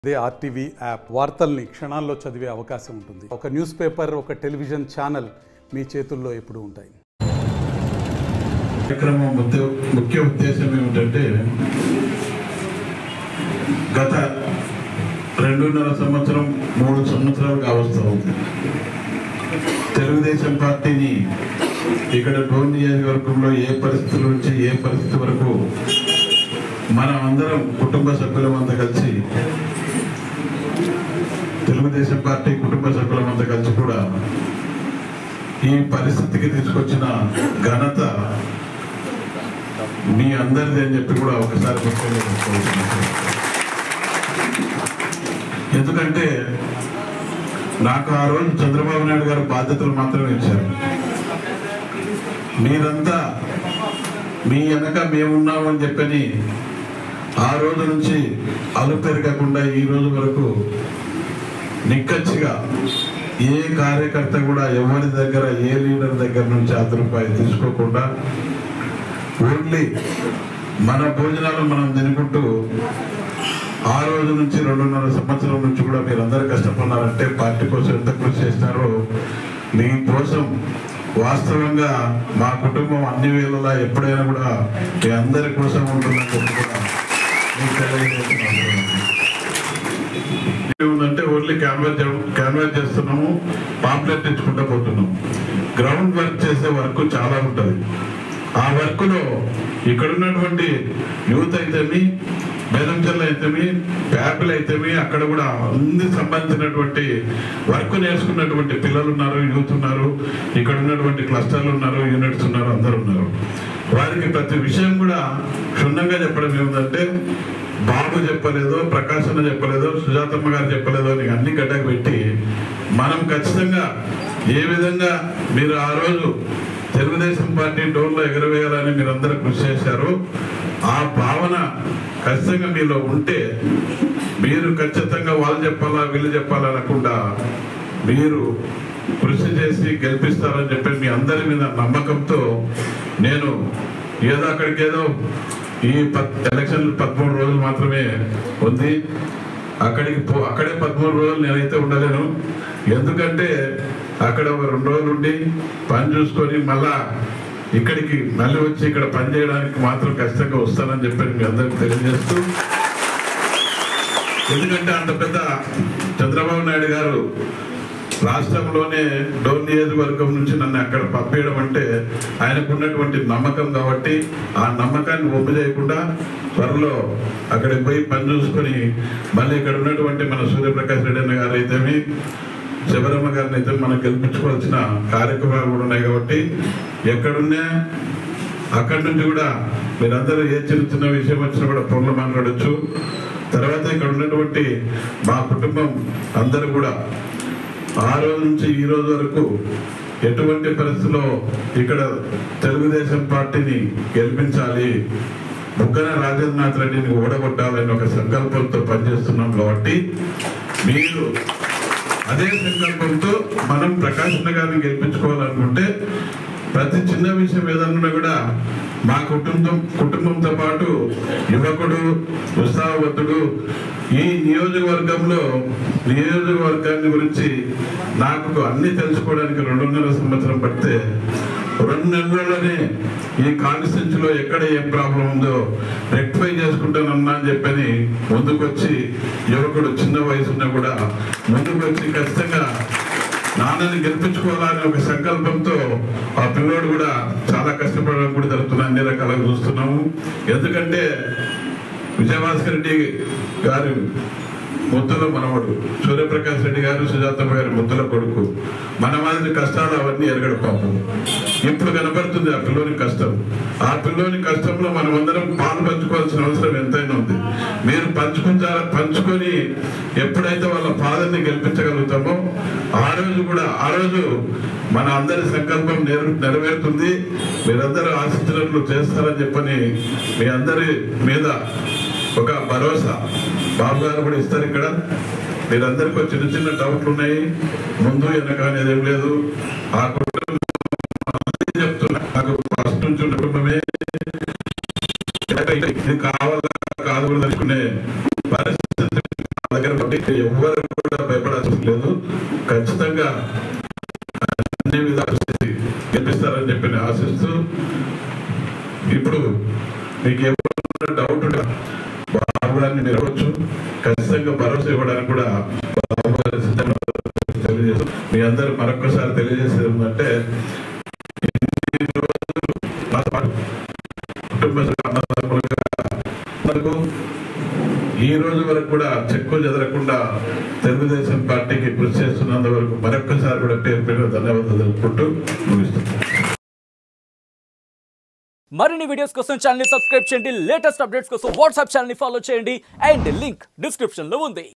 అదే RTV app వార్తల్ని క్షణాల్లో చదివే అవకాశం ఉంటుంది ఒక న్యూస్ పేపర్ ఒక టెలివిజన్ ఛానల్ మీ చేతుల్లో ఎప్పుడూ ఉంటాయి కార్యక్రమం ముఖ్య ముఖ్య ఉద్దేశం ఏమిటంటే గత రెండున్నర సంవత్సరం మూడు సంవత్సరాలు కావస్తా ఉంది తెలుగుదేశం పార్టీని ఇక్కడ డోన్ నియోజకవర్గంలో ఏ పరిస్థితుల నుంచి ఏ పరిస్థితి వరకు మనం అందరం కుటుంబ సభ్యులమంతా కలిసి తెలుగుదేశం పార్టీ కుటుంబ సభ్యులమంతా కలిసి కూడా ఈ పరిస్థితికి తీసుకొచ్చిన ఘనత మీ అందరిది అని చెప్పి కూడా ఒకసారి గుర్తుపెట్టుకోవాల్సిన అవసరం ఉంది. ఎందుకంటే నాకు ఆ రోజు చంద్రబాబు నాయుడు గారు బాధ్యతలు మాత్రమే ఇచ్చారు మీరంతా మీ వెనక మేమున్నామని చెప్పని ఆ రోజు నుంచి అలుపెరగకుండా ఈ రోజు వరకు నిక్కచ్చిగా ఏ కార్యకర్త కూడా ఎవరి దగ్గర ఏ లీడర్ దగ్గర నుంచి అర్ధ రూపాయలు తీసుకోకుండా ఓన్లీ మన భోజనాలు మనం తినుకుంటూ ఆ రోజు నుంచి రెండున్నర సంవత్సరం నుంచి కూడా మీరు అందరు కష్టపడినారంటే పార్టీ కోసం ఎంత కృషి చేసినారో మీ కోసం వాస్తవంగా మా కుటుంబం అన్ని వేళలా ఎప్పుడైనా కూడా మీ అందరి కోసం ఉంటుందని చెప్పి కూడా మీకు తెలియజేస్తున్న అవసరం ఉంది. ఏముందంటే ఓన్లీ క్యాన్వాస్ క్యాన్వాస్ చేస్తున్నాము పాంప్లెట్ ఇచ్చుకుంటూ పోతున్నాము గ్రౌండ్ వర్క్ చేసే వర్క్ చాలా ఉంటుంది ఆ వర్క్ లో ఇక్కడ ఉన్నటువంటి యూత్ అయితేమి బెదంచెల్ అయితేమి ప్యాపిల్ అయితేమి అక్కడ కూడా అన్ని సంబంధించినటువంటి వర్క్ నేర్చుకున్నటువంటి పిల్లలు ఉన్నారు యూత్ ఉన్నారు ఇక్కడ ఉన్నటువంటి క్లస్టర్లు ఉన్నారు యూనిట్స్ ఉన్నారు అందరు ఉన్నారు వారికి ప్రతి విషయం కూడా క్షుణ్ణంగా చెప్పడం ఏమిటంటే బాబు చెప్పలేదో ప్రకాశన చెప్పలేదో సుజాతమ్మ గారు చెప్పలేదో అని అన్ని గడ్డకు పెట్టి మనం ఖచ్చితంగా ఏ విధంగా మీరు ఆ రోజు తెలుగుదేశం పార్టీ డోర్లో ఎగరవేయాలని మీరందరూ కృషి చేశారు ఆ భావన ఖచ్చితంగా మీలో ఉంటే మీరు ఖచ్చితంగా వాళ్ళు చెప్పాలా వీళ్ళు చెప్పాలా అనకుండా మీరు కృషి చేసి గెలిపిస్తారని చెప్పి మీ అందరి మీద నమ్మకంతో నేను ఏదో అక్కడికి ఏదో ఈ పద్ ఎలక్షన్ పదమూడు రోజులు మాత్రమే ఉంది అక్కడికి పో అక్కడే పదమూడు రోజులు నేనైతే ఉండలేను ఎందుకంటే అక్కడ ఒక రెండు రోజులు ఉండి పని చూసుకొని మళ్ళా ఇక్కడికి మళ్ళీ వచ్చి ఇక్కడ పని చేయడానికి మాత్రం ఖచ్చితంగా వస్తానని చెప్పి మీ అందరికి తెలియజేస్తూ ఎందుకంటే అంత పెద్ద చంద్రబాబు నాయుడు గారు రాష్ట్రంలోనే డోన్ నియోజకవర్గం నుంచి నన్ను అక్కడ పంపించడం అంటే ఆయనకు ఉన్నటువంటి నమ్మకం కాబట్టి ఆ నమ్మకాన్ని ఒప్పు చేయకుండా త్వరలో అక్కడికి పోయి పని చూసుకొని మళ్ళీ ఇక్కడ ఉన్నటువంటి మన సూర్యప్రకాష్ రెడ్డి అన్న గారు అయితేమి శబరమ్మ గారిని అయితే మనం గెలిపించుకోవాల్సిన కార్యక్రమాలు కూడా ఉన్నాయి కాబట్టి ఎక్కడున్నా అక్కడి నుంచి కూడా మీరందరూ ఏ చిన్న చిన్న విషయం వచ్చినా కూడా ఫోన్లో మాట్లాడచ్చు తర్వాత ఇక్కడ ఉన్నటువంటి మా కుటుంబం అందరూ కూడా ఆ రోజు నుంచి ఈ రోజు వరకు ఎటువంటి పరిస్థితుల్లో ఇక్కడ తెలుగుదేశం పార్టీని గెలిపించాలి బుగ్గన రాజేంద్రనాథ్ రెడ్డిని ఓడగొట్టాలని ఒక సంకల్పంతో పనిచేస్తున్నాం కాబట్టి మీరు అదే సంకల్పంతో మనం ప్రకాశన్న గారిని గెలిపించుకోవాలనుకుంటే ప్రతి చిన్న విషయం ఏదన్నా కూడా మా కుటుంబం కుటుంబంతో పాటు యువకుడు ఉత్సాహవంతుడు ఈ నియోజకవర్గంలో నియోజకవర్గాన్ని గురించి నాకు అన్ని తెలుసుకోవడానికి రెండున్నర సంవత్సరం పడితే రెండు నెలల్లోనే ఈ కాన్స్టిట్యూన్సీలో ఎక్కడ ఏం ప్రాబ్లం ఉందో రెక్టిఫై చేసుకుంటానన్నా అని చెప్పని ముందుకొచ్చి యువకుడు చిన్న వయసున్నా కూడా ముందుకొచ్చి ఖచ్చితంగా నాన్నని గెలిపించుకోవాలని ఒక సంకల్పంతో ఆ పిల్లోడు కూడా చాలా కష్టపడడం కూడా జరుగుతుంది అన్ని రకాలుగా చూస్తున్నాము ఎందుకంటే విజయభాస్కర్ రెడ్డి గారి ముద్దుల మనవడు సూర్యప్రకాష్ రెడ్డి గారు సుజాతమ్మ గారి ముద్దుల కొడుకు మన మాదిరి కష్టాలు అవన్నీ ఎరగడు పాపం ఇప్పుడు కనబడుతుంది ఆ పిల్లోని కష్టం ఆ పిల్లోని కష్టంలో మనం అందరం పాలు పంచుకోవాల్సిన అవసరం ఎంతైనా ఉంది మీరు పంచుకుంటారా పంచుకొని ఎప్పుడైతే వాళ్ళ పాదాన్ని గెలిపించగలుగుతామో ఆ రోజు కూడా ఆ రోజు మన అందరి సంకల్పం నెరవే- నెరవేరుతుంది మీరందరూ ఆశించినట్లు చేస్తారని చెప్పని మీ అందరి మీద ఒక భరోసా బాబు గారు కూడా ఇస్తారు ఇక్కడ మీరందరికీ ఒక చిన్న చిన్న డౌట్లు ఉన్నాయి ముందు వెనక అనేది ఏం లేదు ఆ కుటుంబం చెప్తున్నా నాకు ఫస్ట్ నుంచి ఉన్న కుటుంబమే ఇది కావాలా కాదు కూడా తెలుసుకునే పరిస్థితి నా దగ్గర కాబట్టి ఎవరు కూడా భయపడాల్సిన లేదు ఖచ్చితంగా అన్ని విధాలు చేసి గెలిపిస్తారని చెప్పి నేను ఆశిస్తూ ఇప్పుడు మీకు ఏమైనా డౌట్ ఉంటే బాబు గారిని మీరు అడగచ్చు ఖచ్చితంగా భరోసా ఇవ్వడానికి కూడా బాబు గారి సిద్ధంగా తెలియజేస్తూ మీ అందరూ మరొకసారి తెలియజేసేది ఏంటంటే ఇన్ని రోజులు నాతో పాటు కుటుంబ సభ్యులు, అన్నదమ్ములుగా మనకు ఈ రోజు వరకు కూడా చెక్కు చెదరకుండా తెలుగుదేశం పార్టీకి కృషి చేస్తున్నంత వరకు మరొక్కసారి కూడా పేరు పేరు ధన్యవాదాలు తెలుపుకుంటూ ముగిస్తున్నాను మరిన్ని వీడియోస్ కోసం ఛానల్ సబ్స్క్రైబ్ చేయండి లేటెస్ట్ అప్డేట్స్ కోసం వాట్సాప్ ఛానల్ ఫాలో చేయండి అండ్ లింక్ డిస్క్రిప్షన్ లో ఉంది